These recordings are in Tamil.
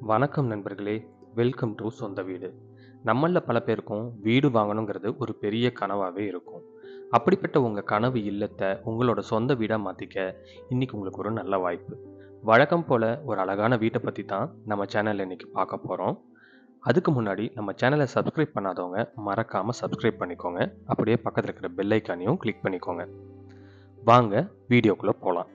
வணக்கம் நண்பர்களே வெல்கம் டு சொந்த வீடு நம்மளில் பல பேருக்கும் வீடு வாங்கணுங்கிறது ஒரு பெரிய கனவாகவே இருக்கும் அப்படிப்பட்ட உங்கள் கனவு இல்லத்தை உங்களோட சொந்த வீடாக மாற்றிக்க இன்னைக்கு உங்களுக்கு ஒரு நல்ல வாய்ப்பு வழக்கம் போல் ஒரு அழகான வீட்டை பற்றி தான் நம்ம சேனலில் இன்னைக்கு பார்க்க போகிறோம் அதுக்கு முன்னாடி நம்ம சேனலை சப்ஸ்கிரைப் பண்ணாதவங்க மறக்காமல் சப்ஸ்கிரைப் பண்ணிக்கோங்க அப்படியே பக்கத்தில் இருக்கிற பெல் ஐக்கானையும் கிளிக் பண்ணிக்கோங்க வாங்க வீடியோக்குள்ளே போகலாம்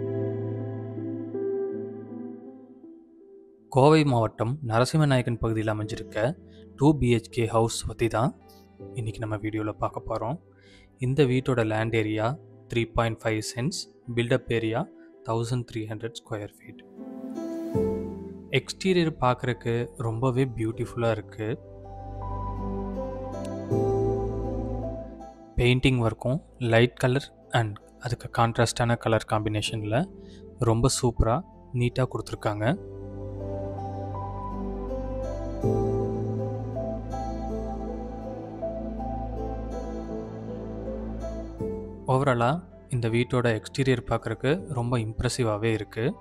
கோவை மாவட்டம் நரசிம்மநாயக்கன் பகுதியில் அமைஞ்சிருக்க டூ பிஹெச்கே ஹவுஸ் பற்றி தான் இன்றைக்கி நம்ம வீடியோவில் பார்க்க போகிறோம் இந்த வீட்டோட land area three point five cents built up area thousand three hundred square feet exterior பார்க்குறக்கு ரொம்பவே பியூட்டிஃபுல்லாக இருக்குது பெயிண்டிங் ஒர்க்கும் லைட் கலர் அண்ட் அதுக்கு கான்ட்ராஸ்டான கலர் காம்பினேஷனில் ரொம்ப சூப்பராக நீட்டாக கொடுத்துருக்காங்க ஓவராலாக இந்த வீட்டோட எக்ஸ்டீரியர் பார்க்குறக்கு ரொம்ப இம்ப்ரெசிவாகவே இருக்குது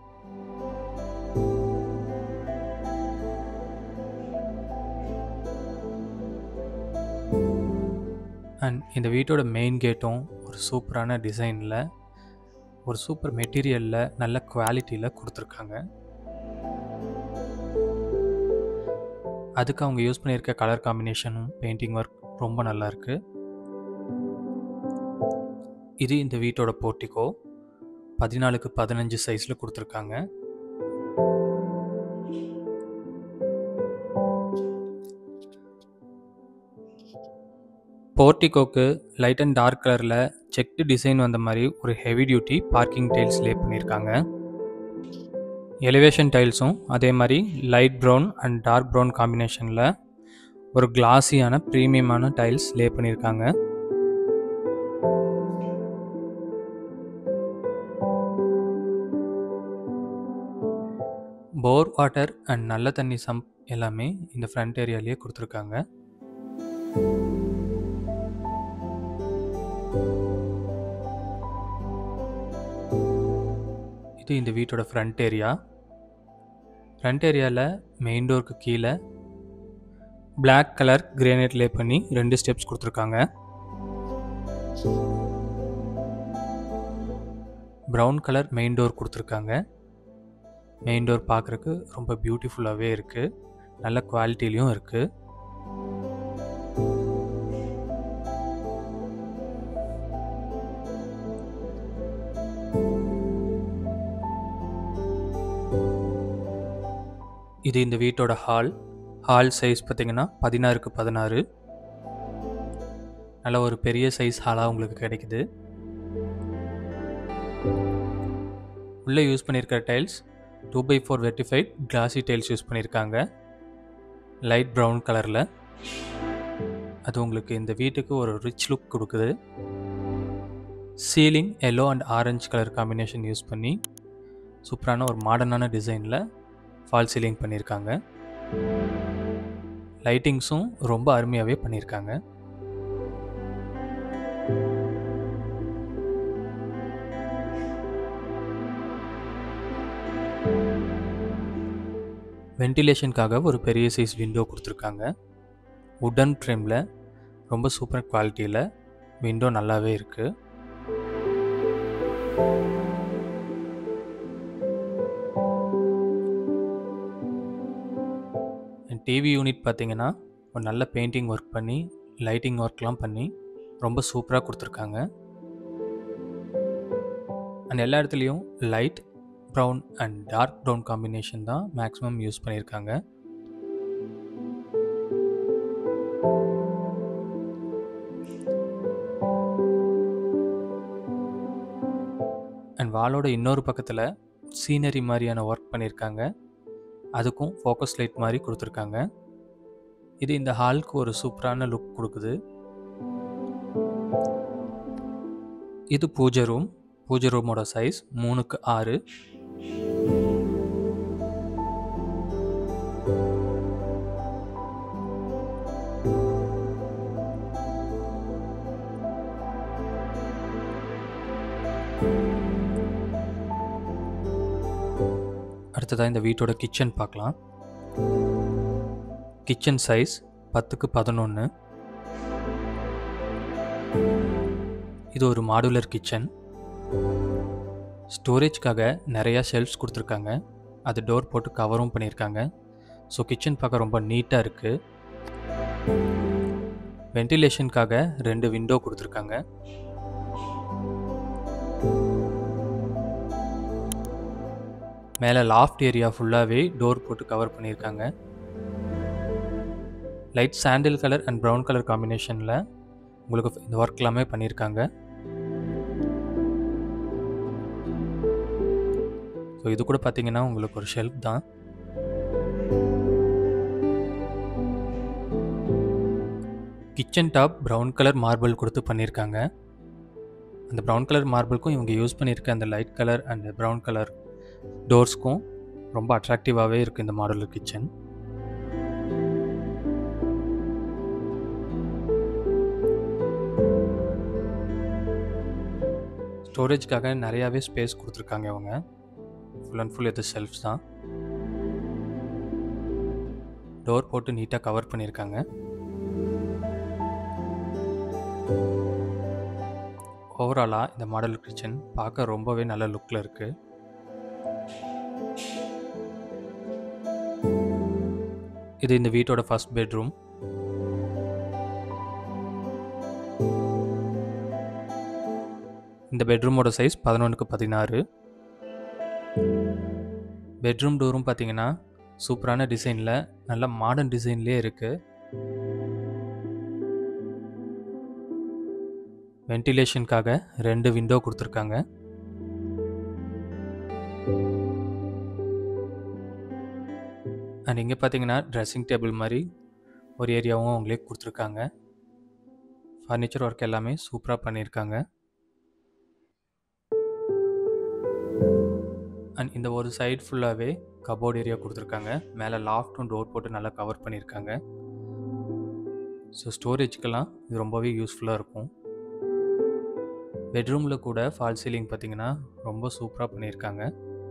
அண்ட் இந்த வீட்டோட மெயின் கேட்டும் ஒரு சூப்பரான டிசைனில் ஒரு சூப்பர் மெட்டீரியலில் நல்ல குவாலிட்டியில் கொடுத்துருக்காங்க அதுக்கு அவங்க யூஸ் பண்ணியிருக்க கலர் காம்பினேஷனும் பெயிண்டிங் ஒர்க் ரொம்ப நல்லா இருக்கு இது இந்த வீட்டோட போர்ட்டிகோ பதினாலுக்கு பதினஞ்சு சைஸில் கொடுத்துருக்காங்க போர்ட்டிகோக்கு லைட் அண்ட் டார்க் கலரில் செக்டு டிசைன் வந்த மாதிரி ஒரு heavy duty parking tiles lay பண்ணியிருக்காங்க எலிவேஷன் டைல்ஸும் அதே மாதிரி light brown and dark brown காம்பினேஷனில் ஒரு கிளாஸியான ப்ரீமியமான டைல்ஸ் லே பண்ணியிருக்காங்க போர் வாட்டர் அண்ட் நல்ல தண்ணி சம்ப் எல்லாமே இந்த ஃப்ரண்ட் ஏரியாலேயே கொடுத்துருக்காங்க இது இந்த வீட்டோட ஃப்ரண்ட் ஏரியா ஃப்ரண்ட் ஏரியாவில் மெயின் டோருக்கு கீழே பிளாக் கலர் கிரேனைட் லே பண்ணி ரெண்டு ஸ்டெப்ஸ் கொடுத்துருக்காங்க ப்ரௌன் கலர் மெயின் டோர் கொடுத்துருக்காங்க மெயின் டோர் பார்க்குறக்கு ரொம்ப பியூட்டிஃபுல்லாகவே இருக்குது நல்ல குவாலிட்டிலையும் இருக்குது இது இந்த வீட்டோட ஹால் ஹால் சைஸ் பார்த்தீங்கன்னா பதினாறுக்கு பதினாறு நல்ல ஒரு பெரிய சைஸ் ஹாலாக உங்களுக்கு கிடைக்குது உள்ளே யூஸ் பண்ணியிருக்கிற tiles two by four vitrified classy tiles use பண்ணியிருக்காங்க லைட் ப்ரௌன் கலரில் அது உங்களுக்கு இந்த வீட்டுக்கு ஒரு ரிச் லுக் கொடுக்குது ceiling yellow and orange colour combination use பண்ணி சூப்பரான ஒரு மாடர்னான டிசைனில் ஃபால் சீலிங் பண்ணியிருக்காங்க லைட்டிங்ஸும் ரொம்ப அருமையாகவே பண்ணியிருக்காங்க வென்டிலேஷனுக்காக ஒரு பெரிய சைஸ் விண்டோ கொடுத்துருக்காங்க உடன் ஃப்ரேமில் ரொம்ப சூப்பர் குவாலிட்டியில் விண்டோ நல்லாவே இருக்குது டிவி யூனிட் பார்த்தீங்கன்னா ஒரு நல்ல பெயிண்டிங் ஒர்க் பண்ணி லைட்டிங் ஒர்க்லாம் பண்ணி ரொம்ப சூப்பராக கொடுத்துருக்காங்க அண்ட் எல்லா இடத்துலையும் light brown and dark brown combination தான் மேக்ஸிமம் யூஸ் பண்ணியிருக்காங்க அண்ட் வாலோட இன்னொரு பக்கத்தில் சீனரி மாதிரியான ஒர்க் பண்ணியிருக்காங்க அதுக்கும் ஃபோக்கஸ் லைட் மாதிரி கொடுத்துருக்காங்க இது இந்த ஹாலுக்கு ஒரு சூப்பரான லுக் கொடுக்குது இது பூஜை ரூம் பூஜை ரூமோட சைஸ் மூணுக்கு ஆறு அடுத்ததாக இந்த வீட்டோட கிச்சன் பார்க்கலாம் கிச்சன் சைஸ் பத்துக்கு பதினொன்று இது ஒரு மாடுலர் கிச்சன் ஸ்டோரேஜ்க்காக நிறையா ஷெல்ஃப்ஸ் கொடுத்துருக்காங்க அது டோர் போட்டு கவரும் பண்ணியிருக்காங்க ஸோ கிச்சன் பார்க்க ரொம்ப நீட்டாக இருக்குது வென்டிலேஷனுக்காக ரெண்டு விண்டோ கொடுத்துருக்காங்க மேலே லாஃப்ட் ஏரியா ஃபுல்லாகவே டோர் போட்டு கவர் பண்ணியிருக்காங்க light sandal colour and brown colour காம்பினேஷனில் உங்களுக்கு இந்த ஒர்க் எல்லாமே பண்ணியிருக்காங்க ஸோ இது கூட பார்த்தீங்கன்னா உங்களுக்கு ஒரு ஷெல்ஃப் தான் kitchen top brown colour marble கொடுத்து பண்ணியிருக்காங்க அந்த ப்ரௌன் கலர் மார்பிள்க்கும் இவங்க யூஸ் பண்ணியிருக்க அந்த light colour and brown colour டோர்ஸ்க்கும் ரொம்ப அட்ராக்டிவாகவே இருக்குது இந்த மாடுலர் கிச்சன் ஸ்டோரேஜ்க்காக நிறையாவே ஸ்பேஸ் கொடுத்துருக்காங்க இவங்க ஃபுல் அண்ட் ஃபுல் இது செல்ஃப்ஸ் தான் டோர் போட்டு நீட்டாக கவர் பண்ணியிருக்காங்க ஓவராலாக இந்த மாடல் கிச்சன் பார்க்க ரொம்பவே நல்ல லுக்கில் இருக்குது இது இந்த வீட்டோட ஃபர்ஸ்ட் பெட்ரூம் இந்த பெட்ரூமோட சைஸ் பதினொன்றுக்கு பதினாறு பெட்ரூம் டோரும் பார்த்தீங்கன்னா சூப்பரான டிசைனில் நல்ல மாடர்ன் டிசைன்லேயே இருக்குது வென்டிலேஷனுக்காக ரெண்டு விண்டோ கொடுத்துருக்காங்க அண்ட் இங்கே பார்த்தீங்கன்னா ட்ரெஸ்ஸிங் டேபிள் மாதிரி ஒரு ஏரியாவும் அவங்களே கொடுத்துருக்காங்க ஃபர்னிச்சர் ஒர்க் எல்லாமே சூப்பராக பண்ணியிருக்காங்க அண்ட் இந்த ஒரு சைடு ஃபுல்லாகவே கபோர்ட் ஏரியா கொடுத்துருக்காங்க மேலே லாஃப்ட்டும் டோர் போட்டு நல்லா கவர் பண்ணியிருக்காங்க ஸோ ஸ்டோரேஜ்க்கெல்லாம் இது ரொம்பவே யூஸ்ஃபுல்லாக இருக்கும் பெட்ரூமில் கூட ஃபால் சீலிங் பார்த்தீங்கன்னா ரொம்ப சூப்பராக பண்ணியிருக்காங்க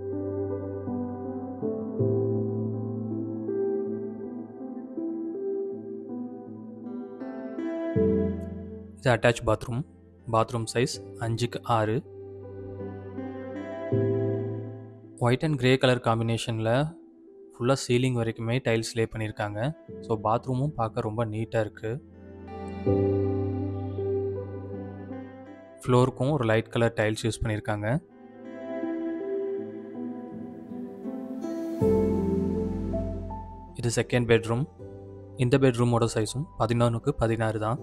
இது அட்டாச் பாத்ரூம் பாத்ரூம் சைஸ் அஞ்சுக்கு ஆறு ஒயிட் அண்ட் கிரே கலர் காம்பினேஷனில் ஃபுல்லாக சீலிங் வரைக்குமே டைல்ஸ் லே பண்ணியிருக்காங்க ஸோ பாத்ரூமும் பார்க்க ரொம்ப நீட்டாக இருக்குது ஃப்ளோருக்கும் ஒரு லைட் கலர் டைல்ஸ் யூஸ் பண்ணியிருக்காங்க இது செகண்ட் பெட்ரூம் இந்த பெட்ரூமோட சைஸும் பதினொன்றுக்கு பதினாறு தான்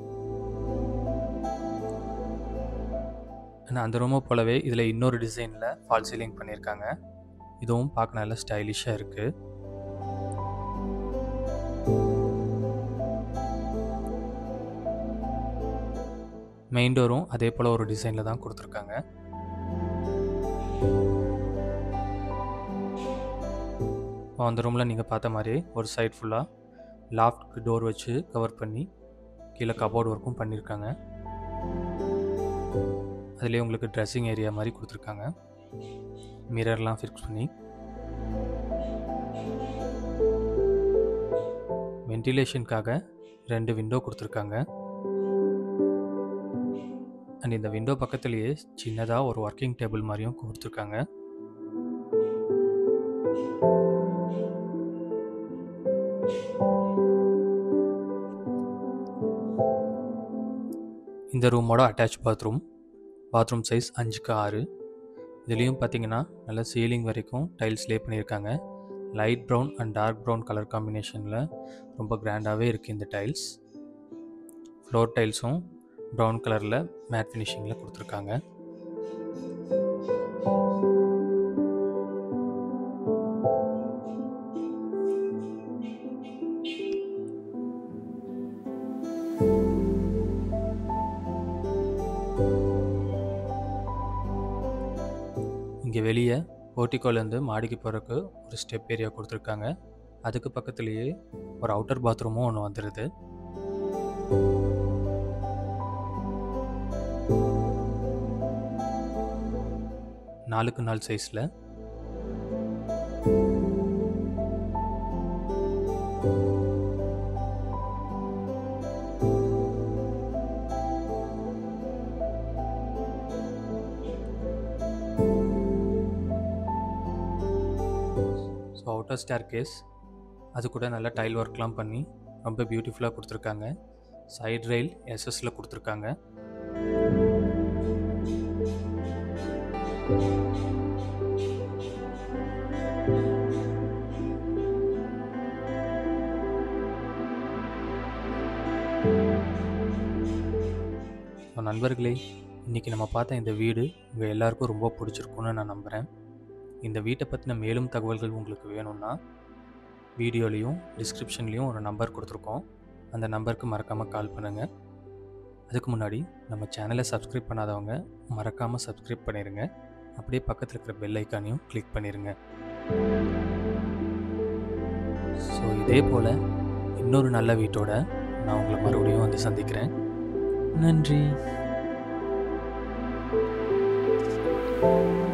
ஆனால் அந்த ரூமை போலவே இதில் இன்னொரு டிசைனில் ஃபால் சீலிங் பண்ணியிருக்காங்க இதுவும் பார்க்க நல்ல ஸ்டைலிஷாக இருக்குது மெயின் டோரும் அதே போல் ஒரு டிசைனில் தான் கொடுத்துருக்காங்க அந்த ரூமில் நீங்கள் பார்த்த மாதிரி ஒரு சைட் ஃபுல்லாக லாஃப்ட்க்கு டோர் வச்சு கவர் பண்ணி கீழே கபோர்ட் ஒர்க்கும் பண்ணியிருக்காங்க அதுலேயே உங்களுக்கு ட்ரெஸ்ஸிங் ஏரியா மாதிரி கொடுத்துருக்காங்க மிரர்லாம் ஃபிக்ஸ் பண்ணி வென்டிலேஷனுக்காக ரெண்டு விண்டோ கொடுத்துருக்காங்க அண்ட் இந்த விண்டோ பக்கத்துலேயே சின்னதாக ஒரு ஒர்க்கிங் டேபிள் மாதிரியும் கொடுத்துருக்காங்க இந்த ரூமோட அட்டாச் பாத்ரூம் பாத்ரூம் சைஸ் அஞ்சுக்கு ஆறு இதுலேயும் பார்த்தீங்கன்னா நல்ல சீலிங் வரைக்கும் டைல்ஸ் லே பண்ணியிருக்காங்க light brown and dark brown colour காம்பினேஷனில் ரொம்ப கிராண்டாகவே இருக்குது இந்த டைல்ஸ் ஃப்ளோர் டைல்ஸும் ப்ரௌன் கலரில் மேட் ஃபினிஷிங்கில் கொடுத்துருக்காங்க இங்கே வெளியே போர்ட்டிகோலேருந்து மாடிக்கு போகிறக்கு ஒரு ஸ்டெப் ஏரியா கொடுத்துருக்காங்க அதுக்கு பக்கத்துலேயே ஒரு அவுட்டர் பாத்ரூமும் ஒன்று வந்துடுது நாலுக்கு நாலு சைஸில் ஸோ அவுட்டர் ஸ்டேர் கேஸ் அது கூட நல்லா டைல் ஒர்க்லாம் பண்ணி ரொம்ப பியூட்டிஃபுல்லாக கொடுத்துருக்காங்க சைடு ரெயில் எஸ்எஸ்ல கொடுத்துருக்காங்க ஸோ நண்பர்களே இன்றைக்கி நம்ம பார்த்த இந்த வீடு உங்கள் எல்லாருக்கும் ரொம்ப பிடிச்சிருக்குன்னு நான் நம்புகிறேன் இந்த வீட்டை பற்றின மேலும் தகவல்கள் உங்களுக்கு வேணும்னா வீடியோலேயும் டிஸ்கிரிப்ஷன்லேயும் ஒரு நம்பர் கொடுத்துருக்கோம் அந்த நம்பருக்கு மறக்காமல் கால் பண்ணுங்கள் அதுக்கு முன்னாடி நம்ம சேனலை சப்ஸ்கிரைப் பண்ணாதவங்க மறக்காமல் சப்ஸ்கிரைப் பண்ணிடுங்க அப்படியே பக்கத்தில் இருக்கிற பெல் ஐக்கானையும் கிளிக் பண்ணிடுங்க ஸோ இதே போல் இன்னொரு நல்ல வீட்டோட நான் உங்களை மறுபடியும் வந்து சந்திக்கிறேன் நன்றி